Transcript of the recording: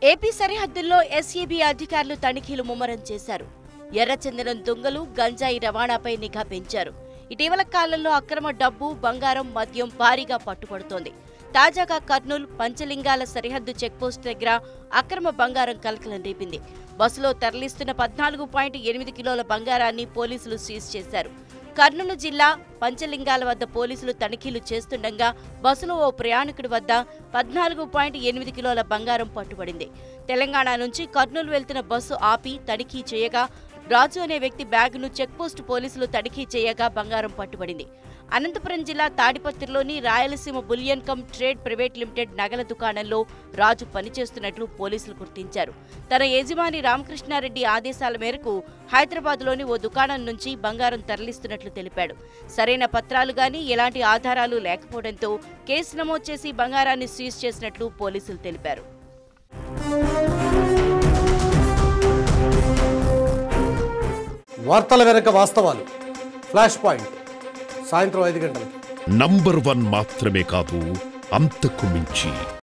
AP సరిహద్దుల్లో SEB అధికారులు తనిఖీలు ముమ్మరం చేశారు ఎర్రచందనం దొంగలు గంజాయి రవాణాపై నిఘా పెంచారు ఇటీవల కాలంలో అక్రమ డబ్బు బంగారం మద్యం భారీగా పట్టుబడుతోంది తాజాగా కర్నూలు పంచలింగాల సరిహద్దు చెక్పోస్ట్ దగ్గర అక్రమ బంగారం కలకలం రేపింది బస్సులో తరలిస్తున్న పద్నాలుగు పాయింట్ ఎనిమిది కిలోల బంగారాన్ని పోలీసులు సీజ్ చేశారు కర్నూలు జిల్లా పంచలింగాల వద్ద పోలీసులు తనిఖీలు చేస్తుండగా బస్సులో ఓ ప్రయాణికుడి వద్ద పద్నాలుగు పాయింట్ ఎనిమిది కిలోల బంగారం పట్టుబడింది తెలంగాణ నుంచి కర్నూలు వెళ్తున్న బస్సు ఆపి తనిఖీ చేయగా రాజు అనే వ్యక్తి బ్యాగును చెక్పోస్ట్ పోలీసులు తనిఖీ చేయగా బంగారం పట్టుబడింది అనంతపురం జిల్లా తాడిపత్రిలోని Rayalaseema bullion cum trade private limited నగల దుకాణంలో రాజు పనిచేస్తున్నట్లు పోలీసులు గుర్తించారు తన యజమాని రామకృష్ణారెడ్డి ఆదేశాల మేరకు హైదరాబాద్లోని ఓ దుకాణం నుంచి బంగారం తరలిస్తున్నట్లు తెలిపాడు సరైన పత్రాలు గాని ఎలాంటి ఆధారాలు లేకపోవడంతో కేసు నమోదు చేసి బంగారాన్ని సీజ్ చేసినట్లు పోలీసులు తెలిపారు వార్తల వెనక వాస్తవాలు ఫ్లాష్ పాయింట్ సాయంత్రం ఐదు గంటలకు నంబర్ వన్ మాత్రమే కాదు అంతకు మించి